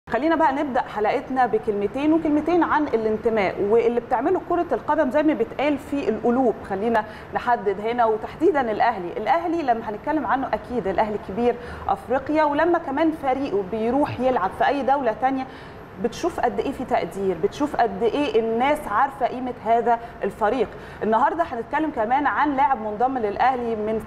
خلينا بقى نبدا حلقتنا بكلمتين وكلمتين عن الانتماء واللي بتعمله كره القدم زي ما بيتقال في القلوب خلينا نحدد هنا وتحديدا الاهلي الاهلي لما هنتكلم عنه اكيد الاهلي كبير افريقيا ولما كمان فريقه بيروح يلعب في اي دوله تانية بتشوف قد ايه في تقدير بتشوف قد ايه الناس عارفه قيمه هذا الفريق النهارده هنتكلم كمان عن لاعب منضم للاهلي من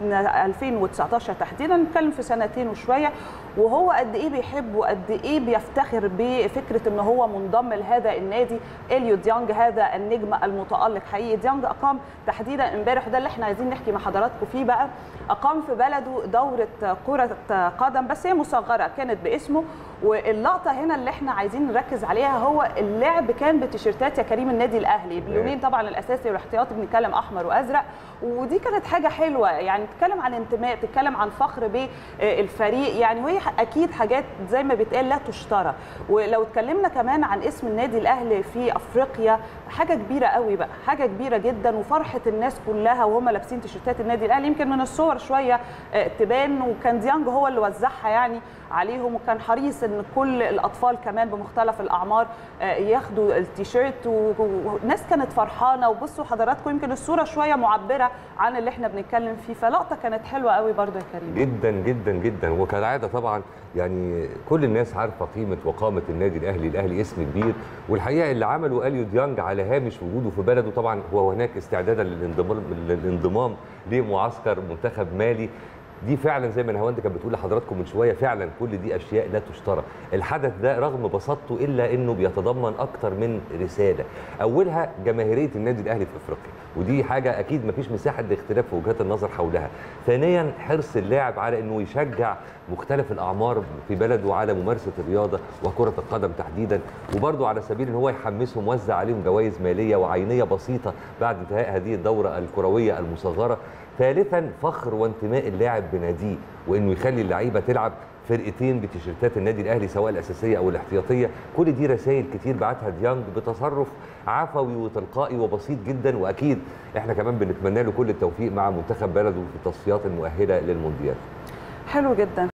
2019 تحديدا نتكلم في سنتين وشويه وهو قد ايه بيحب وقد ايه بيفتخر بفكره ان هو منضم لهذا النادي اليو ديانج هذا النجم المتالق حقيقي ديانج اقام تحديدا امبارح ده اللي احنا عايزين نحكي مع حضراتكم فيه بقى اقام في بلده دوره كره قدم بس هي مصغره كانت باسمه واللقطه هنا اللي احنا عايزين نركز عليها هو اللعب كان بتيشيرتات يا كريم النادي الاهلي باللونين طبعا الاساسي والاحتياطي بنتكلم احمر وازرق ودي كانت حاجه حلوه يعني بتتكلم عن انتماء بتتكلم عن فخر بالفريق يعني وهي اكيد حاجات زي ما بيتقال لا تشترى ولو اتكلمنا كمان عن اسم النادي الاهلي في افريقيا حاجه كبيره قوي بقى حاجه كبيره جدا وفرحه الناس كلها وهم لابسين تيشيرتات النادي الاهلي يمكن من الصور شويه تبان وكان ديانج هو اللي وزعها يعني عليهم وكان حريص ان كل الاطفال كمان بمختلف الاعمار ياخدوا التيشيرت والناس كانت فرحانه وبصوا حضراتكم يمكن الصوره شويه معبره عن اللي احنا بنتكلم فيه فلقطه كانت حلوه قوي برضو يا كريم جدا جدا جدا وكالعاده طبعا يعني كل الناس عارفه قيمه وقامه النادي الاهلي الاهلي اسم كبير والحقيقه اللي عمله اليو ديانج على هامش وجوده في بلده طبعا هو هناك استعدادا للانضمام للانضمام لمعسكر منتخب مالي دي فعلا زي ما نهاوند كانت بتقول لحضراتكم من شويه فعلا كل دي اشياء لا تشترى الحدث ده رغم بساطته الا انه بيتضمن اكتر من رساله اولها جماهيريه النادي الاهلي في افريقيا ودي حاجه اكيد ما فيش مساحه لاختلاف في وجهات النظر حولها ثانيا حرص اللاعب على انه يشجع مختلف الاعمار في بلده على ممارسه الرياضه وكره القدم تحديدا وبرضه على سبيل ان هو يحمسهم وزع عليهم جوائز ماليه وعينيه بسيطه بعد انتهاء هذه الدوره الكرويه المصغره ثالثا فخر وانتماء اللاعب بناديه وانه يخلي اللعيبه تلعب فرقتين بتيشيرتات النادي الاهلي سواء الاساسيه او الاحتياطيه كل دي رسائل كتير بعتها ديانج بتصرف عفوي وتلقائي وبسيط جدا واكيد احنا كمان بنتمنى له كل التوفيق مع منتخب بلده في التصفيات المؤهله للمونديال حلو جدا